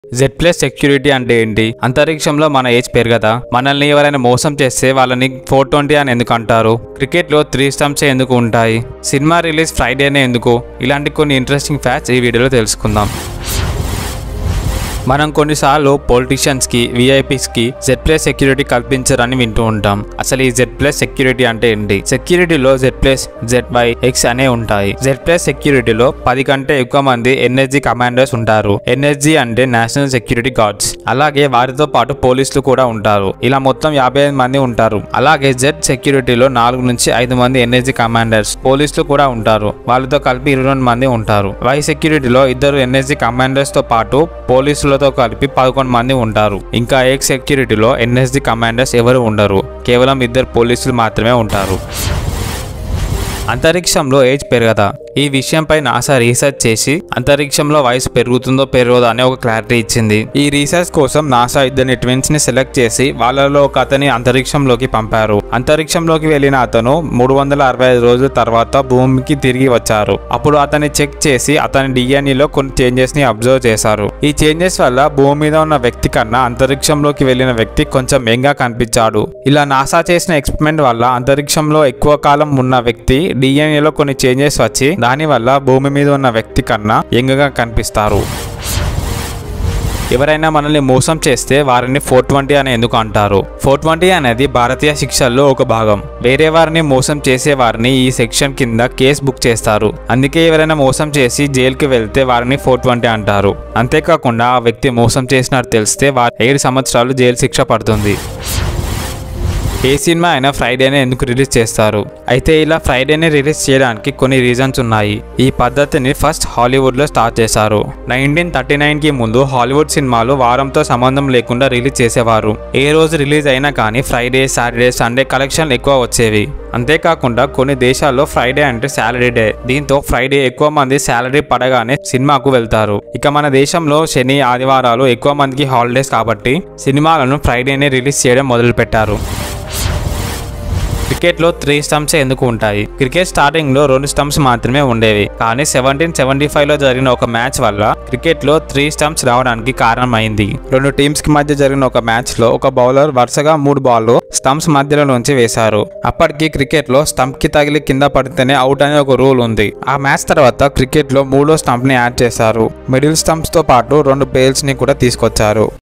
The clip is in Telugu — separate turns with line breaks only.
జెడ్ ప్లస్ సెక్యూరిటీ అంటే ఏంటి అంతరిక్షంలో మన ఏజ్ పెరగదా మనల్ని ఎవరైనా మోసం చేస్తే వాళ్ళని ఫోర్ ట్వంటీ అని ఎందుకు అంటారు క్రికెట్లో త్రీ స్టంప్స్ ఎందుకు ఉంటాయి సినిమా రిలీజ్ ఫ్రైడేనే ఎందుకు ఇలాంటి కొన్ని ఇంట్రెస్టింగ్ ఫ్యాక్ట్స్ ఈ వీడియోలో తెలుసుకుందాం మనం కొన్నిసార్లు పొలిటీషియన్స్కి విఐపీస్కి జెడ్ ప్లస్ సెక్యూరిటీ కల్పించరని వింటూ ఉంటాం అసలు ఈ జెడ్ ప్లస్ సెక్యూరిటీ అంటే ఏంటి సెక్యూరిటీలో Z plus Z Y X అనే ఉంటాయి జెడ్ ప్లస్ సెక్యూరిటీలో పది కంటే ఎక్కువ మంది ఎన్ఎస్జీ కమాండర్స్ ఉంటారు ఎన్ఎస్జీ అంటే నేషనల్ సెక్యూరిటీ గార్డ్స్ అలాగే వారితో పాటు పోలీసులు కూడా ఉంటారు ఇలా మొత్తం యాభై ఐదు మంది ఉంటారు అలాగే జెడ్ సెక్యూరిటీలో నాలుగు నుంచి ఐదు మంది ఎన్ఎస్జీ కమాండర్స్ పోలీసులు కూడా ఉంటారు వాళ్ళతో కలిపి ఇరవై రెండు మంది ఉంటారు వై సెక్యూరిటీలో ఇద్దరు ఎన్ఎస్జీ కమాండర్స్ తో పాటు పోలీసులతో కలిపి పదకొండు మంది ఉంటారు ఇంకా ఎక్స్ సెక్యూరిటీలో ఎన్ఎస్జీ కమాండర్స్ ఎవరు ఉండరు కేవలం ఇద్దరు పోలీసులు మాత్రమే ఉంటారు అంతరిక్షంలో ఏజ్ పెరగదా ఈ విషయంపై నాసా రీసెర్చ్ చేసి అంతరిక్షంలో వయసు పెరుగుతుందో పెరగదో అనే ఒక క్లారిటీ ఇచ్చింది ఈ రీసెర్చ్ కోసం నాసా ఇద్దరిని ట్విన్స్ ని సెలెక్ట్ చేసి వాళ్ళలో ఒక అతని అంతరిక్షంలోకి పంపారు అంతరిక్షంలోకి వెళ్ళిన అతను మూడు వందల అరవై ఐదు రోజుల తర్వాత భూమికి తిరిగి వచ్చారు అప్పుడు అతన్ని చెక్ చేసి అతని డిఎన్ఏలో కొన్ని చేంజెస్ ని అబ్జర్వ్ చేశారు ఈ చేంజెస్ వల్ల భూమి మీద ఉన్న వ్యక్తి కన్నా అంతరిక్షంలోకి వెళ్ళిన వ్యక్తి కొంచెం యంగా కనిపించాడు ఇలా నాసా చేసిన ఎక్స్పెరిమెంట్ వల్ల అంతరిక్షంలో ఎక్కువ కాలం ఉన్న వ్యక్తి డిఎన్ఏలో కొన్ని చేంజెస్ వచ్చి దానివల్ల భూమి మీద ఉన్న వ్యక్తి కన్నా యంగ్గా కనిపిస్తారు ఎవరైనా మనల్ని మోసం చేస్తే వారిని ఫోర్ ట్వంటీ అని ఎందుకు అంటారు ఫోర్ ట్వంటీ అనేది భారతీయ శిక్షల్లో ఒక భాగం వేరే వారిని మోసం చేసే వారిని ఈ సెక్షన్ కింద కేసు బుక్ చేస్తారు అందుకే ఎవరైనా మోసం చేసి జైలుకి వెళ్తే వారిని ఫోర్ ట్వంటీ అంటారు అంతేకాకుండా ఆ వ్యక్తి మోసం చేసినట్టు తెలిస్తే వారి ఏడు సంవత్సరాలు జైలు శిక్ష పడుతుంది ఏ సినిమా అయినా ఫ్రైడేనే ఎందుకు రిలీజ్ చేస్తారు అయితే ఇలా ఫ్రైడేనే రిలీజ్ చేయడానికి కొన్ని రీజన్స్ ఉన్నాయి ఈ పద్ధతిని ఫస్ట్ హాలీవుడ్లో స్టార్ట్ చేశారు నైన్టీన్ థర్టీ నైన్కి ముందు హాలీవుడ్ సినిమాలు వారంతో సంబంధం లేకుండా రిలీజ్ చేసేవారు ఏ రోజు రిలీజ్ అయినా కానీ ఫ్రైడే సాటర్డే సండే కలెక్షన్లు ఎక్కువ వచ్చేవి అంతేకాకుండా కొన్ని దేశాల్లో ఫ్రైడే అంటే సాలరీ డే దీంతో ఫ్రైడే ఎక్కువ మంది సాలరీ పడగానే సినిమాకు వెళ్తారు ఇక మన దేశంలో శని ఆదివారాలు ఎక్కువ మందికి హాలిడేస్ కాబట్టి సినిమాలను ఫ్రైడేనే రిలీజ్ చేయడం మొదలుపెట్టారు క్రికెట్లో త్రీ స్టంప్స్ ఎందుకు ఉంటాయి క్రికెట్ స్టార్టింగ్ లో రెండు స్టంప్స్ మాత్రమే ఉండేవి కానీ సెవెంటీన్ సెవెంటీ ఫైవ్ లో జరిగిన ఒక మ్యాచ్ వల్ల క్రికెట్ లో త్రీ స్టంప్స్ రావడానికి కారణమైంది రెండు టీమ్స్ కి మధ్య జరిగిన ఒక మ్యాచ్ లో ఒక బౌలర్ వరుసగా మూడు బాల్లు స్టంప్స్ మధ్యలో నుంచి వేశారు అప్పటికి క్రికెట్ లో స్టంప్ కి తగిలి కింద పడితేనే అవుట్ అనే ఒక రూల్ ఉంది ఆ మ్యాచ్ తర్వాత క్రికెట్ లో మూడో స్టంప్ ని యాడ్ చేశారు మిడిల్ స్టంప్స్ తో పాటు రెండు బేల్స్ ని కూడా తీసుకొచ్చారు